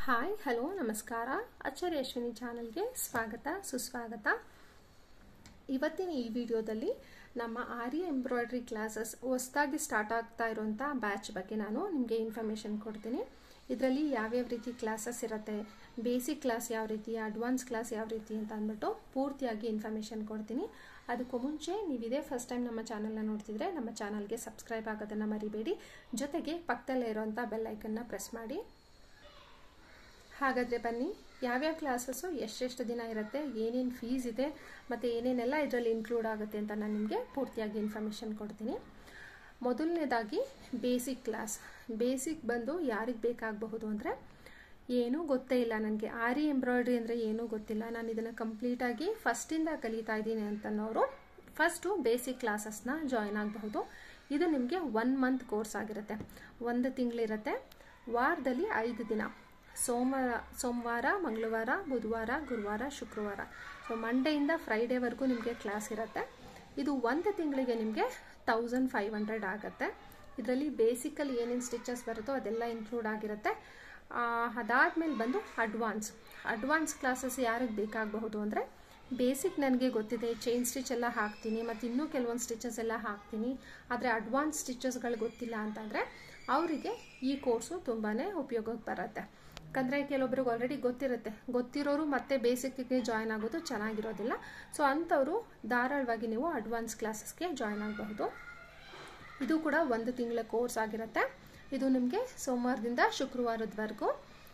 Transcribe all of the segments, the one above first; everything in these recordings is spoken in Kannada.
ಹಾಯ್ ಹಲೋ ನಮಸ್ಕಾರ ಅಚ್ಚರಿ ಅಶ್ವಿನಿ ಚಾನಲ್ಗೆ ಸ್ವಾಗತ ಸುಸ್ವಾಗತ ಇವತ್ತಿನ ಈ ವಿಡಿಯೋದಲ್ಲಿ ನಮ್ಮ ಆರಿ ಎಂಬ್ರಾಯ್ಡ್ರಿ ಕ್ಲಾಸಸ್ ಹೊಸದಾಗಿ ಸ್ಟಾರ್ಟ್ ಆಗ್ತಾ ಇರುವಂಥ ಬ್ಯಾಚ್ ಬಗ್ಗೆ ನಾನು ನಿಮಗೆ ಇನ್ಫಾರ್ಮೇಷನ್ ಕೊಡ್ತೀನಿ ಇದರಲ್ಲಿ ಯಾವ್ಯಾವ ರೀತಿ ಕ್ಲಾಸಸ್ ಇರುತ್ತೆ ಬೇಸಿಕ್ ಕ್ಲಾಸ್ ಯಾವ ರೀತಿ ಅಡ್ವಾನ್ಸ್ ಕ್ಲಾಸ್ ಯಾವ ರೀತಿ ಅಂತ ಅಂದ್ಬಿಟ್ಟು ಪೂರ್ತಿಯಾಗಿ ಇನ್ಫಾರ್ಮೇಷನ್ ಕೊಡ್ತೀನಿ ಅದಕ್ಕೂ ಮುಂಚೆ ನೀವು ಇದೇ ಫಸ್ಟ್ ಟೈಮ್ ನಮ್ಮ ಚಾನಲ್ನ ನೋಡ್ತಿದ್ರೆ ನಮ್ಮ ಚಾನಲ್ಗೆ ಸಬ್ಸ್ಕ್ರೈಬ್ ಆಗೋದನ್ನು ಮರಿಬೇಡಿ ಜೊತೆಗೆ ಪಕ್ಕದಲ್ಲೇ ಇರುವಂಥ ಬೆಲ್ ಐಕನ್ನ ಪ್ರೆಸ್ ಮಾಡಿ ಹಾಗಾದರೆ ಬನ್ನಿ ಯಾವ್ಯಾವ ಕ್ಲಾಸಸ್ಸು ಎಷ್ಟೆಷ್ಟು ದಿನ ಇರುತ್ತೆ ಏನೇನು ಫೀಸ್ ಇದೆ ಮತ್ತು ಏನೇನೆಲ್ಲ ಇದರಲ್ಲಿ ಇನ್ಕ್ಲೂಡ್ ಆಗುತ್ತೆ ಅಂತ ನಾನು ನಿಮಗೆ ಪೂರ್ತಿಯಾಗಿ ಇನ್ಫಾರ್ಮೇಷನ್ ಕೊಡ್ತೀನಿ ಮೊದಲನೇದಾಗಿ ಬೇಸಿಕ್ ಕ್ಲಾಸ್ ಬೇಸಿಕ್ ಬಂದು ಯಾರಿಗೆ ಬೇಕಾಗಬಹುದು ಅಂದರೆ ಏನೂ ಗೊತ್ತೇ ಇಲ್ಲ ನನಗೆ ಆರಿ ಎಂಬ್ರಾಯ್ಡ್ರಿ ಅಂದರೆ ಏನೂ ಗೊತ್ತಿಲ್ಲ ನಾನು ಇದನ್ನು ಕಂಪ್ಲೀಟಾಗಿ ಫಸ್ಟಿಂದ ಕಲಿತಾ ಇದ್ದೀನಿ ಅಂತನೋರು ಫಸ್ಟು ಬೇಸಿಕ್ ಕ್ಲಾಸಸ್ನ ಜಾಯ್ನ್ ಆಗಬಹುದು ಇದು ನಿಮಗೆ ಒನ್ ಮಂತ್ ಕೋರ್ಸ್ ಆಗಿರುತ್ತೆ ಒಂದು ತಿಂಗಳಿರುತ್ತೆ ವಾರದಲ್ಲಿ ಐದು ದಿನ ಸೋಮವಾರ ಸೋಮವಾರ ಮಂಗಳವಾರ ಬುಧವಾರ ಗುರುವಾರ ಶುಕ್ರವಾರ ಸೊ ಮಂಡೆಯಿಂದ ಫ್ರೈಡೇವರೆಗೂ ನಿಮಗೆ ಕ್ಲಾಸ್ ಇರುತ್ತೆ ಇದು ಒಂದು ತಿಂಗಳಿಗೆ ನಿಮಗೆ ತೌಸಂಡ್ ಫೈವ್ ಹಂಡ್ರೆಡ್ ಆಗುತ್ತೆ ಇದರಲ್ಲಿ ಬೇಸಿಕಲ್ಲಿ ಏನೇನು ಸ್ಟಿಚಸ್ ಬರುತ್ತೋ ಅದೆಲ್ಲ ಇನ್ಕ್ಲೂಡ್ ಆಗಿರುತ್ತೆ ಅದಾದಮೇಲೆ ಬಂದು ಅಡ್ವಾನ್ಸ್ ಅಡ್ವಾನ್ಸ್ ಕ್ಲಾಸಸ್ ಯಾರಿಗೆ ಬೇಕಾಗಬಹುದು ಅಂದರೆ ಬೇಸಿಕ್ ನನಗೆ ಗೊತ್ತಿದೆ ಚೈನ್ ಸ್ಟಿಚ್ ಎಲ್ಲ ಹಾಕ್ತೀನಿ ಮತ್ತು ಇನ್ನೂ ಕೆಲವೊಂದು ಸ್ಟಿಚಸ್ ಎಲ್ಲ ಹಾಕ್ತೀನಿ ಆದರೆ ಅಡ್ವಾನ್ಸ್ ಸ್ಟಿಚಸ್ಗಳು ಗೊತ್ತಿಲ್ಲ ಅಂತಂದರೆ ಅವರಿಗೆ ಈ ಕೋರ್ಸು ತುಂಬಾ ಉಪಯೋಗಕ್ಕೆ ಬರುತ್ತೆ ಯಾಕಂದರೆ ಕೆಲವೊಬ್ರಿಗೆ ಆಲ್ರೆಡಿ ಗೊತ್ತಿರುತ್ತೆ ಗೊತ್ತಿರೋರು ಮತ್ತೆ ಬೇಸಿಕ್ಗೆ ಜಾಯ್ನ್ ಆಗೋದು ಚೆನ್ನಾಗಿರೋದಿಲ್ಲ ಸೊ ಅಂಥವರು ಧಾರಾಳವಾಗಿ ನೀವು ಅಡ್ವಾನ್ಸ್ ಕ್ಲಾಸಸ್ಗೆ ಜಾಯ್ನ್ ಆಗಬಹುದು ಇದು ಕೂಡ ಒಂದು ತಿಂಗಳ ಕೋರ್ಸ್ ಆಗಿರುತ್ತೆ ಇದು ನಿಮಗೆ ಸೋಮವಾರದಿಂದ ಶುಕ್ರವಾರದವರೆಗೂ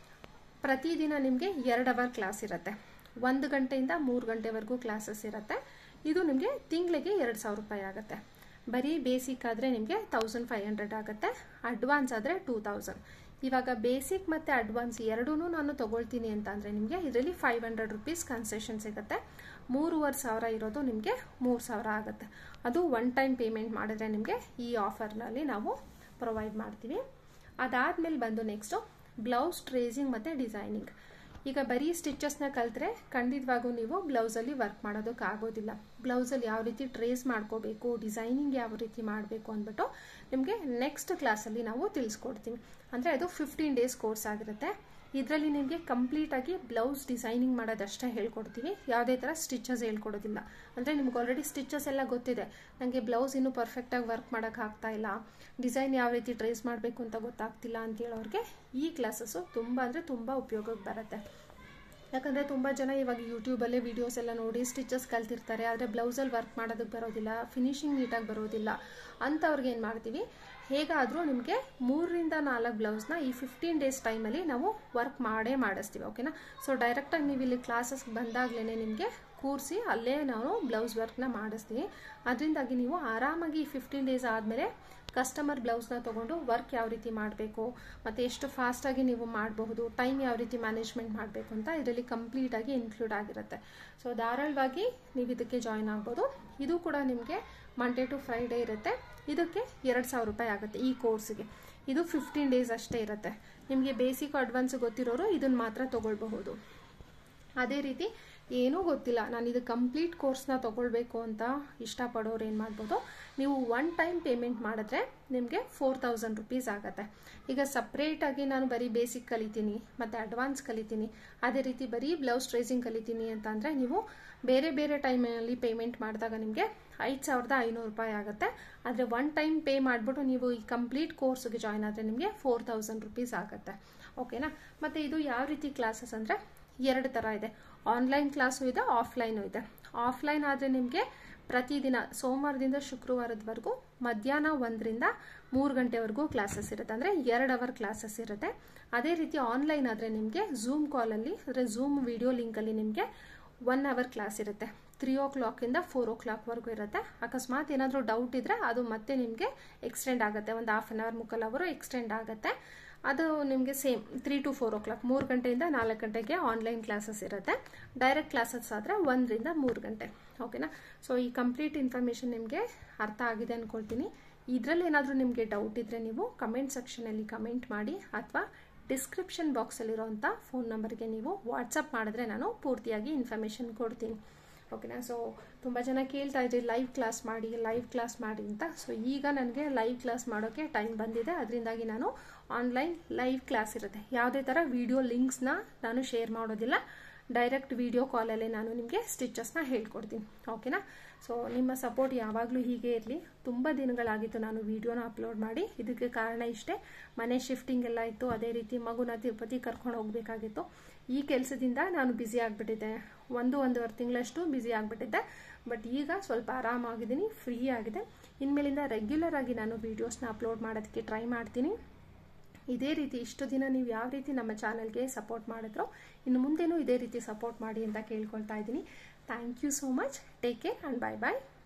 ಪ್ರತಿದಿನ ನಿಮಗೆ ಎರಡು ಅವರ್ ಕ್ಲಾಸ್ ಇರುತ್ತೆ ಒಂದು ಗಂಟೆಯಿಂದ ಮೂರು ಗಂಟೆವರೆಗೂ ಕ್ಲಾಸಸ್ ಇರುತ್ತೆ ಇದು ನಿಮಗೆ ತಿಂಗಳಿಗೆ ಎರಡು ಸಾವಿರ ರೂಪಾಯಿ ಆಗುತ್ತೆ ಬರೀ ಬೇಸಿಕ್ ಆದರೆ ನಿಮಗೆ ತೌಸಂಡ್ ಫೈವ್ ಹಂಡ್ರೆಡ್ ಆಗುತ್ತೆ ಅಡ್ವಾನ್ಸ್ ಆದರೆ ಟೂ ತೌಸಂಡ್ ಇವಾಗ ಬೇಸಿಕ್ ಮತ್ತು ಅಡ್ವಾನ್ಸ್ ಎರಡೂ ನಾನು ತೊಗೊಳ್ತೀನಿ ಅಂತ ಅಂದರೆ ನಿಮಗೆ ಇದರಲ್ಲಿ ಫೈವ್ ಹಂಡ್ರೆಡ್ ರುಪೀಸ್ ಕನ್ಸೆಷನ್ ಸಿಗುತ್ತೆ ಮೂರುವರೆ ಸಾವಿರ ಇರೋದು ನಿಮಗೆ ಮೂರು ಸಾವಿರ ಆಗುತ್ತೆ ಅದು ಒನ್ ಟೈಮ್ ಪೇಮೆಂಟ್ ಮಾಡಿದ್ರೆ ನಿಮಗೆ ಈ ಆಫರ್ನಲ್ಲಿ ನಾವು ಪ್ರೊವೈಡ್ ಮಾಡ್ತೀವಿ ಅದಾದಮೇಲೆ ಬಂದು ನೆಕ್ಸ್ಟು ಬ್ಲೌಸ್ ಟ್ರೇಸಿಂಗ್ ಮತ್ತು ಡಿಸೈನಿಂಗ್ ಈಗ ಬರೀ ಸ್ಟಿಚಸ್ನ ಕಲಿತ್ರೆ ಖಂಡಿತವಾಗೂ ನೀವು ಬ್ಲೌಸಲ್ಲಿ ವರ್ಕ್ ಮಾಡೋದಕ್ಕೆ ಆಗೋದಿಲ್ಲ ಬ್ಲೌಸಲ್ಲಿ ಯಾವ ರೀತಿ ಟ್ರೇಸ್ ಮಾಡ್ಕೋಬೇಕು ಡಿಸೈನಿಂಗ್ ಯಾವ ರೀತಿ ಮಾಡಬೇಕು ಅಂದ್ಬಿಟ್ಟು ನಿಮಗೆ ನೆಕ್ಸ್ಟ್ ಕ್ಲಾಸಲ್ಲಿ ನಾವು ತಿಳಿಸ್ಕೊಡ್ತೀವಿ ಅಂದರೆ ಅದು ಫಿಫ್ಟೀನ್ ಡೇಸ್ ಕೋರ್ಸ್ ಆಗಿರುತ್ತೆ ಇದರಲ್ಲಿ ನಿಮಗೆ ಕಂಪ್ಲೀಟಾಗಿ ಬ್ಲೌಸ್ ಡಿಸೈನಿಂಗ್ ಮಾಡೋದಷ್ಟೇ ಹೇಳ್ಕೊಡ್ತೀವಿ ಯಾವುದೇ ಥರ ಸ್ಟಿಚಸ್ ಹೇಳ್ಕೊಡೋದಿಲ್ಲ ಅಂದರೆ ನಿಮ್ಗೆ ಆಲ್ರೆಡಿ ಸ್ಟಿಚಸ್ ಎಲ್ಲ ಗೊತ್ತಿದೆ ನನಗೆ ಬ್ಲೌಸ್ ಇನ್ನೂ ಪರ್ಫೆಕ್ಟಾಗಿ ವರ್ಕ್ ಮಾಡೋಕ್ಕೆ ಆಗ್ತಾ ಇಲ್ಲ ಡಿಸೈನ್ ಯಾವ ರೀತಿ ಟ್ರೇಸ್ ಮಾಡಬೇಕು ಅಂತ ಗೊತ್ತಾಗ್ತಿಲ್ಲ ಅಂತ ಹೇಳೋರಿಗೆ ಈ ಕ್ಲಾಸಸ್ಸು ತುಂಬ ಅಂದರೆ ತುಂಬ ಉಪಯೋಗಕ್ಕೆ ಬರುತ್ತೆ ಯಾಕಂದರೆ ತುಂಬ ಜನ ಇವಾಗ ಯೂಟ್ಯೂಬಲ್ಲೇ ವೀಡಿಯೋಸ್ ಎಲ್ಲ ನೋಡಿ ಸ್ಟಿಚಸ್ ಕಲ್ತಿರ್ತಾರೆ ಆದರೆ ಬ್ಲೌಸಲ್ಲಿ ವರ್ಕ್ ಮಾಡೋದಕ್ಕೆ ಬರೋದಿಲ್ಲ ಫಿನಿಶಿಂಗ್ ನೀಟಾಗಿ ಬರೋದಿಲ್ಲ ಅಂಥವ್ರಿಗೆ ಏನು ಮಾಡ್ತೀವಿ ಹೇಗಾದರೂ ನಿಮಗೆ ಮೂರರಿಂದ ನಾಲ್ಕು ಬ್ಲೌಸ್ನ ಈ ಫಿಫ್ಟೀನ್ ಡೇಸ್ ಟೈಮಲ್ಲಿ ನಾವು ವರ್ಕ್ ಮಾಡೇ ಮಾಡಿಸ್ತೀವಿ ಓಕೆನಾ ಸೊ ಡೈರೆಕ್ಟಾಗಿ ನೀವು ಇಲ್ಲಿ ಕ್ಲಾಸಸ್ಗೆ ಬಂದಾಗಲೇ ನಿಮಗೆ ಕೂರಿಸಿ ಅಲ್ಲೇ ನಾವು ಬ್ಲೌಸ್ ವರ್ಕ್ನ ಮಾಡಿಸ್ತೀವಿ ಅದರಿಂದಾಗಿ ನೀವು ಆರಾಮಾಗಿ ಫಿಫ್ಟೀನ್ ಡೇಸ್ ಆದಮೇಲೆ ಕಸ್ಟಮರ್ ಬ್ಲೌಸ್ನ ತೊಗೊಂಡು ವರ್ಕ್ ಯಾವ ರೀತಿ ಮಾಡಬೇಕು ಮತ್ತು ಎಷ್ಟು ಫಾಸ್ಟಾಗಿ ನೀವು ಮಾಡಬಹುದು ಟೈಮ್ ಯಾವ ರೀತಿ ಮ್ಯಾನೇಜ್ಮೆಂಟ್ ಮಾಡಬೇಕು ಅಂತ ಇದರಲ್ಲಿ ಕಂಪ್ಲೀಟಾಗಿ ಇನ್ಕ್ಲೂಡ್ ಆಗಿರುತ್ತೆ ಸೊ ಧಾರಾಳವಾಗಿ ನೀವು ಇದಕ್ಕೆ ಜಾಯ್ನ್ ಆಗ್ಬೋದು ಇದು ಕೂಡ ನಿಮಗೆ ಮಂಡೇ ಟು ಫ್ರೈಡೇ ಇರುತ್ತೆ ಇದಕ್ಕೆ ಎರಡು ಸಾವಿರ ರೂಪಾಯಿ ಆಗುತ್ತೆ ಈ ಕೋರ್ಸಿಗೆ ಇದು ಫಿಫ್ಟೀನ್ ಡೇಸ್ ಅಷ್ಟೇ ಇರುತ್ತೆ ನಿಮಗೆ ಬೇಸಿಕ್ ಅಡ್ವಾನ್ಸ್ ಗೊತ್ತಿರೋರು ಇದನ್ನು ಮಾತ್ರ ತೊಗೊಳ್ಬಹುದು ಅದೇ ರೀತಿ ಏನೂ ಗೊತ್ತಿಲ್ಲ ನಾನು ಇದು ಕಂಪ್ಲೀಟ್ ಕೋರ್ಸ್ನ ತೊಗೊಳ್ಬೇಕು ಅಂತ ಇಷ್ಟಪಡೋರು ಏನು ಮಾಡ್ಬೋದು ನೀವು ಒನ್ ಟೈಮ್ ಪೇಮೆಂಟ್ ಮಾಡಿದ್ರೆ ನಿಮಗೆ ಫೋರ್ ತೌಸಂಡ್ ರುಪೀಸ್ ಆಗುತ್ತೆ ಈಗ ಸಪ್ರೇಟಾಗಿ ನಾನು ಬರೀ ಬೇಸಿಕ್ ಕಲಿತೀನಿ ಮತ್ತು ಅಡ್ವಾನ್ಸ್ ಕಲಿತೀನಿ ಅದೇ ರೀತಿ ಬರೀ ಬ್ಲೌಸ್ ಟ್ರೇಸಿಂಗ್ ಕಲಿತೀನಿ ಅಂತ ಅಂದರೆ ನೀವು ಬೇರೆ ಬೇರೆ ಟೈಮಲ್ಲಿ ಪೇಮೆಂಟ್ ಮಾಡಿದಾಗ ನಿಮಗೆ ಐದು ಸಾವಿರದ ಐನೂರು ರೂಪಾಯಿ ಆಗುತ್ತೆ ಆದರೆ ಒನ್ ಟೈಮ್ ಪೇ ಮಾಡಿಬಿಟ್ಟು ನೀವು ಈ ಕಂಪ್ಲೀಟ್ ಕೋರ್ಸ್ಗೆ ಜಾಯ್ನ್ ಆದರೆ ನಿಮಗೆ ಫೋರ್ ತೌಸಂಡ್ ರುಪೀಸ್ ಆಗುತ್ತೆ ಓಕೆನಾ ಮತ್ತು ಇದು ಯಾವ ರೀತಿ ಕ್ಲಾಸಸ್ ಅಂದರೆ ಎರಡು ಥರ ಇದೆ ಆನ್ಲೈನ್ ಕ್ಲಾಸು ಇದೆ ಆಫ್ಲೈನು ಇದೆ ಆಫ್ಲೈನ್ ಆದರೆ ನಿಮಗೆ ಪ್ರತಿದಿನ ಸೋಮವಾರದಿಂದ ಶುಕ್ರವಾರದವರೆಗೂ ಮಧ್ಯಾಹ್ನ ಒಂದರಿಂದ ಮೂರು ಗಂಟೆವರೆಗೂ ಕ್ಲಾಸಸ್ ಇರುತ್ತೆ ಅಂದರೆ ಎರಡು ಅವರ್ ಕ್ಲಾಸಸ್ ಇರುತ್ತೆ ಅದೇ ರೀತಿ ಆನ್ಲೈನ್ ಆದರೆ ನಿಮಗೆ ಝೂಮ್ ಕಾಲಲ್ಲಿ ಅಂದರೆ ಝೂಮ್ ವಿಡಿಯೋ ಲಿಂಕಲ್ಲಿ ನಿಮಗೆ ಒನ್ ಅವರ್ ಕ್ಲಾಸ್ ಇರುತ್ತೆ ತ್ರೀ ಓ ಕ್ಲಾಕಿಂದ ಫೋರ್ ಓ ಕ್ಲಾಕ್ವರೆಗೂ ಇರುತ್ತೆ ಅಕಸ್ಮಾತ್ ಏನಾದರೂ ಡೌಟ್ ಇದ್ದರೆ ಅದು ಮತ್ತೆ ನಿಮಗೆ ಎಕ್ಸ್ಟೆಂಡ್ ಆಗುತ್ತೆ ಒಂದು ಹಾಫ್ ಆನ್ ಅವರ್ ಮುಕ್ಕಲ್ ಅವರು ಎಕ್ಸ್ಟೆಂಡ್ ಆಗುತ್ತೆ ಅದು ನಿಮಗೆ same three to four o'clock ಮೂರು ಗಂಟೆಯಿಂದ ನಾಲ್ಕು ಗಂಟೆಗೆ ಆನ್ಲೈನ್ ಕ್ಲಾಸಸ್ ಇರುತ್ತೆ ಡೈರೆಕ್ಟ್ ಕ್ಲಾಸಸ್ ಆದರೆ ಒಂದರಿಂದ ಮೂರು ಗಂಟೆ ಓಕೆನಾ ಸೊ ಈ ಕಂಪ್ಲೀಟ್ ಇನ್ಫಾರ್ಮೇಷನ್ ನಿಮಗೆ ಅರ್ಥ ಆಗಿದೆ ಅಂದ್ಕೊಳ್ತೀನಿ ಇದರಲ್ಲಿ ಏನಾದರೂ ನಿಮಗೆ ಡೌಟ್ ಇದ್ದರೆ ನೀವು ಕಮೆಂಟ್ ಸೆಕ್ಷನಲ್ಲಿ ಕಮೆಂಟ್ ಮಾಡಿ ಅಥವಾ ಡಿಸ್ಕ್ರಿಪ್ಷನ್ ಬಾಕ್ಸಲ್ಲಿರೋಂಥ ಫೋನ್ ನಂಬರ್ಗೆ ನೀವು ವಾಟ್ಸಪ್ ಮಾಡಿದ್ರೆ ನಾನು ಪೂರ್ತಿಯಾಗಿ ಇನ್ಫಾರ್ಮೇಷನ್ ಕೊಡ್ತೀನಿ ಓಕೆನಾ ಸೊ ತುಂಬ ಜನ ಕೇಳ್ತಾ ಇದ್ರಿ ಲೈವ್ ಕ್ಲಾಸ್ ಮಾಡಿ ಲೈವ್ ಕ್ಲಾಸ್ ಮಾಡಿ ಅಂತ ಸೊ ಈಗ ನನಗೆ ಲೈವ್ ಕ್ಲಾಸ್ ಮಾಡೋಕ್ಕೆ ಟೈಮ್ ಬಂದಿದೆ ಅದರಿಂದಾಗಿ ನಾನು ಆನ್ಲೈನ್ ಲೈವ್ ಕ್ಲಾಸ್ ಇರುತ್ತೆ ಯಾವುದೇ ಥರ ವಿಡಿಯೋ ಲಿಂಕ್ಸ್ನ ನಾನು ಶೇರ್ ಮಾಡೋದಿಲ್ಲ ಡೈರೆಕ್ಟ್ ವಿಡಿಯೋ ಕಾಲಲ್ಲೇ ನಾನು ನಿಮಗೆ ಸ್ಟಿಚಸ್ನ ಹೇಳ್ಕೊಡ್ತೀನಿ ಓಕೆನಾ ಸೊ ನಿಮ್ಮ ಸಪೋರ್ಟ್ ಯಾವಾಗಲೂ ಹೀಗೆ ಇರಲಿ ತುಂಬ ದಿನಗಳಾಗಿತ್ತು ನಾನು ವಿಡಿಯೋನ ಅಪ್ಲೋಡ್ ಮಾಡಿ ಇದಕ್ಕೆ ಕಾರಣ ಇಷ್ಟೇ ಮನೆ ಶಿಫ್ಟಿಂಗ್ ಎಲ್ಲ ಇತ್ತು ಅದೇ ರೀತಿ ಮಗುನ ತಿರುಪತಿ ಕರ್ಕೊಂಡು ಹೋಗಬೇಕಾಗಿತ್ತು ಈ ಕೆಲಸದಿಂದ ನಾನು ಬ್ಯುಸಿ ಆಗಿಬಿಟ್ಟಿದ್ದೆ ಒಂದು ಒಂದೂವರೆ ತಿಂಗಳಷ್ಟು ಬ್ಯುಸಿ ಆಗಿಬಿಟ್ಟಿದ್ದೆ ಬಟ್ ಈಗ ಸ್ವಲ್ಪ ಆರಾಮಾಗಿದ್ದೀನಿ ಫ್ರೀ ಆಗಿದೆ ಇನ್ಮೇಲಿಂದ ರೆಗ್ಯುಲರ್ ಆಗಿ ನಾನು ವೀಡಿಯೋಸ್ನ ಅಪ್ಲೋಡ್ ಮಾಡೋದಕ್ಕೆ ಟ್ರೈ ಮಾಡ್ತೀನಿ ಇದೇ ರೀತಿ ಇಷ್ಟು ದಿನ ನೀವು ಯಾವ ರೀತಿ ನಮ್ಮ ಚಾನಲ್ಗೆ ಸಪೋರ್ಟ್ ಮಾಡಿದ್ರೋ ಇನ್ನು ಮುಂದೆನೂ ಇದೇ ರೀತಿ ಸಪೋರ್ಟ್ ಮಾಡಿ ಅಂತ ಕೇಳ್ಕೊಳ್ತಾ ಇದ್ದೀನಿ thank you so much take care and bye bye